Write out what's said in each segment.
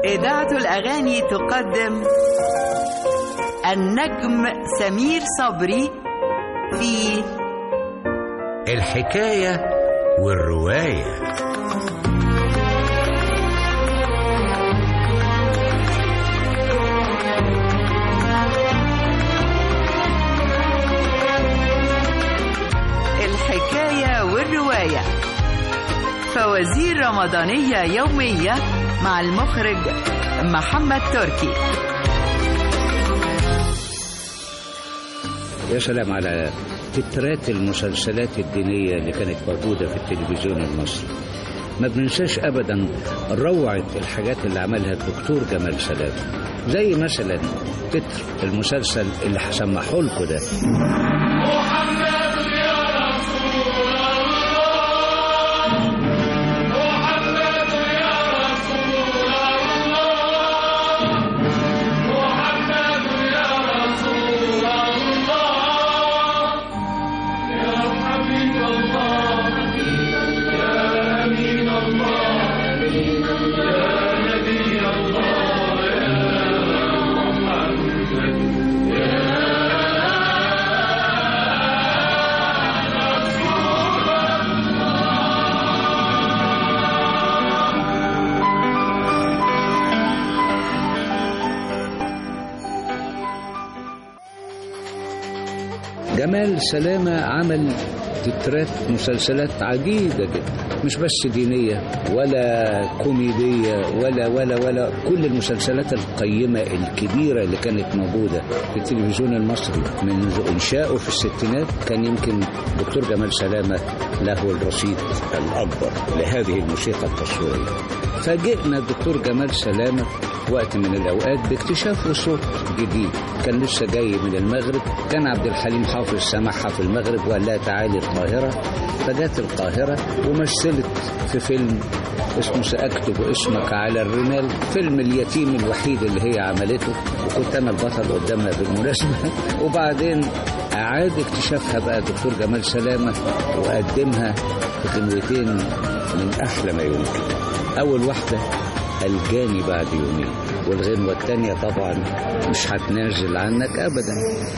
إذاعة الأغاني تقدم النجم سمير صبري في الحكاية والرواية الحكاية والرواية فوازير رمضانية يومية مع المخرج محمد تركي يا سلام على تترات المسلسلات الدينية اللي كانت موجودة في التلفزيون المصري ما بننساش أبدا روعة الحاجات اللي عملها الدكتور جمال سلام زي مثلا تتر المسلسل اللي هسمحه لكم ده جمال سلامة عمل تترات مسلسلات عديدة جدا مش بس دينية ولا كوميدية ولا ولا ولا كل المسلسلات القيمة الكبيرة اللي كانت موجودة في التلفزيون المصري منذ إنشائه في الستينات كان يمكن دكتور جمال سلامة له الرصيد الأكبر لهذه الموسيقى التصويرية فاجئنا الدكتور جمال سلامة وقت من الأوقات باكتشاف صوت جديد كان لسه جاي من المغرب كان عبد الحليم حافظ سمعها في المغرب وقال لها تعالي القاهرة فجت القاهرة ومثلت في فيلم اسمه سأكتب اسمك على الرمال فيلم اليتيم الوحيد اللي هي عملته وكنت أنا البطل قدامها بالمناسبة وبعدين أعاد اكتشافها بقى دكتور جمال سلامة وقدمها في غنوتين من أحلى ما يمكن أول واحدة الجاني بعد يومين والغنوة التانية طبعا مش هتنازل عنك أبدا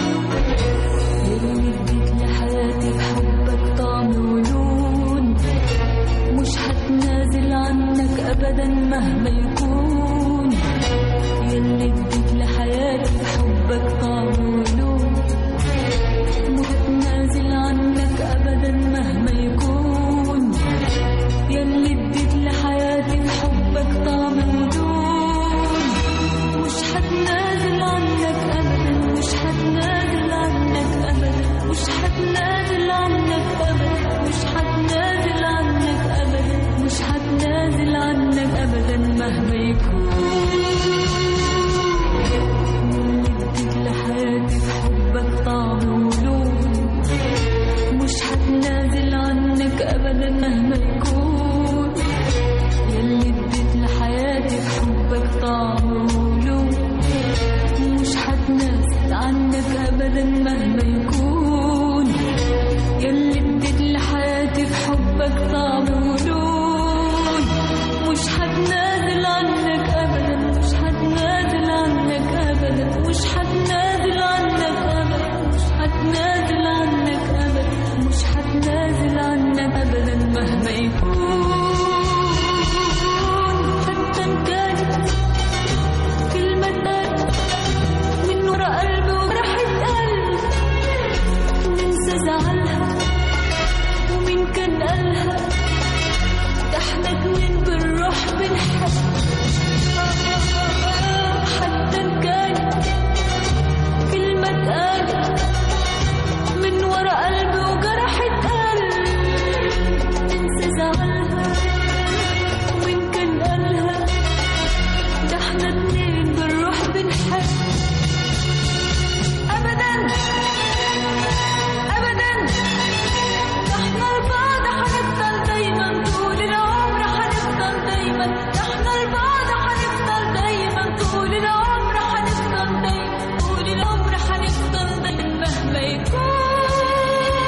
يلي اديت لحياتي بحبك طعم ولون مش هتنازل عنك ابدا مهما يكون يلي اديت لحياتي بحبك طعم ولون مش هتنازل عنك ابدا مهما يكون يلي اديت لحياتي بحبك طعم ولون مش هتنازل عنك ابدا مش هتنازل عنك ابدا مش هتنازل عنك ابدا مش هتنازل عنك ابدا مش هتنازل عنك ابدا مهما يكون اديت لحياتي بحبك طعم ولون مش هتنازل عنك ابدا مهما يكون يلي اديت لحياتي بحبك طعم ولون مش هتنازل عنك ابدا مهما يكون يلي اديت لحياتي بحبك طعم ولون مش هتنازل عنك ابدا مش هتنازل عنك ابدا مش هتنازل عنك ابدا مش هتنازل عنك ابدا مش هتنازل عنك ابدا مهما يكون حتى ان كانت كلمة قلب من ورا قلبي وراحت قلبي ننسى زعلها ومين كان قالها ده احنا اتنين بالروح بنحب حتى ان كانت كلمة اتقالت من ورا قلبي وجرحت قلبي ننسى زعلها ومين كان قالها ده احنا اتنين بالروح بنحب ابدا ابدا ده احنا لبعض هنفضل دايما طول العمر هنفضل دايما ده احنا لبعض هنفضل دايما طول العمر هنفضل دايما طول العمر هنفضل دايما مهما يكون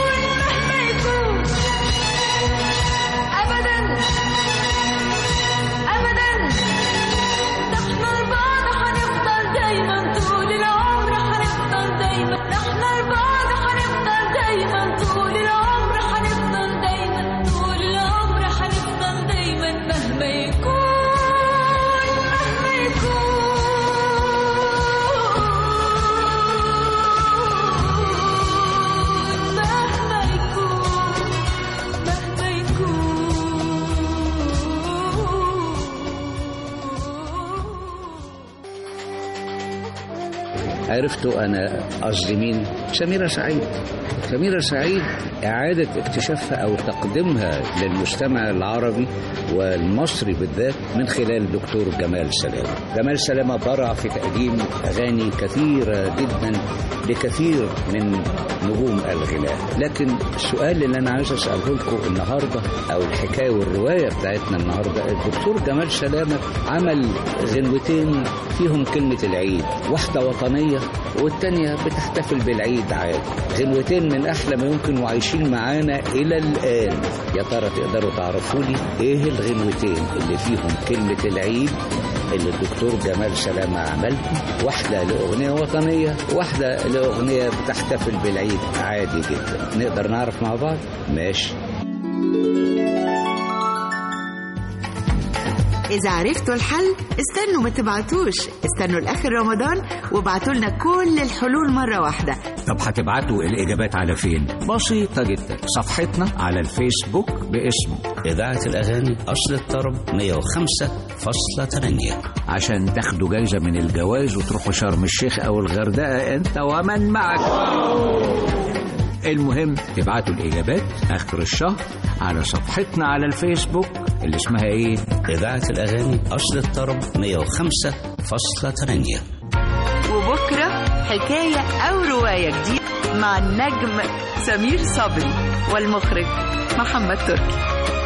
عرفته أنا قصدي مين سميرة سعيد سميرة سعيد إعادة اكتشافها أو تقديمها للمجتمع العربي والمصري بالذات من خلال الدكتور جمال سلامة جمال سلامة برع في تقديم أغاني كثيرة جدا لكثير من نجوم الغناء لكن السؤال اللي أنا عايز أسأله لكم النهاردة أو الحكاية والرواية بتاعتنا النهاردة الدكتور جمال سلامة عمل غنوتين فيهم كلمة العيد واحدة وطنية والتانية بتحتفل بالعيد عادي غنوتين من أحلى ما يمكن وعايشين معانا إلى الآن يا ترى تقدروا تعرفوا لي إيه الغنوتين اللي فيهم كلمة العيد اللي الدكتور جمال سلامة عملهم واحدة لأغنية وطنية واحدة لأغنية بتحتفل بالعيد عادي جدا نقدر نعرف مع بعض ماشي إذا عرفتوا الحل استنوا ما تبعتوش استنوا لآخر رمضان وابعتوا لنا كل الحلول مرة واحدة طب هتبعتوا الإجابات على فين؟ بسيطة جدا صفحتنا على الفيسبوك باسم إذاعة الأغاني أصل الطرب 105.8 عشان تاخدوا جايزة من الجوائز وتروحوا شرم الشيخ أو الغردقة أنت ومن معك المهم تبعتوا الإجابات آخر الشهر على صفحتنا على الفيسبوك اللي اسمها إيه؟ إذاعة الأغاني أصل الطرب 105.8 وبكرة حكاية أو رواية جديدة مع النجم سمير صبري والمخرج محمد تركي